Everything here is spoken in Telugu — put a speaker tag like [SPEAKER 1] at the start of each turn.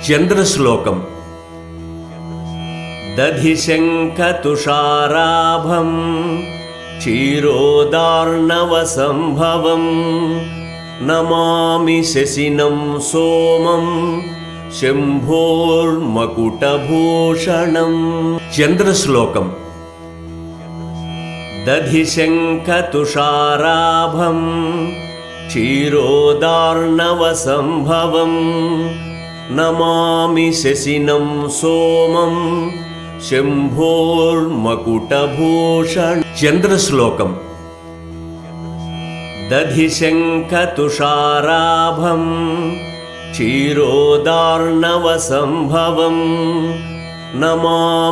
[SPEAKER 1] చంద్రశ్లోకం దధిశంఖతుషారాభం క్షీరోదార్ణవసంభవం నమామి శశినం సోమం శంభోర్మకుటభూషణం చంద్రశ్లోకం దధిశంఖతుషారాభం క్షీరోదార్ణవసంభవం నమామి శశినం సోమం శంభోర్మకుటభూషణ చంద్రశ్లోకం దధిశంఖతుషారాభం క్షీరోదార్ణవసంభవం నమా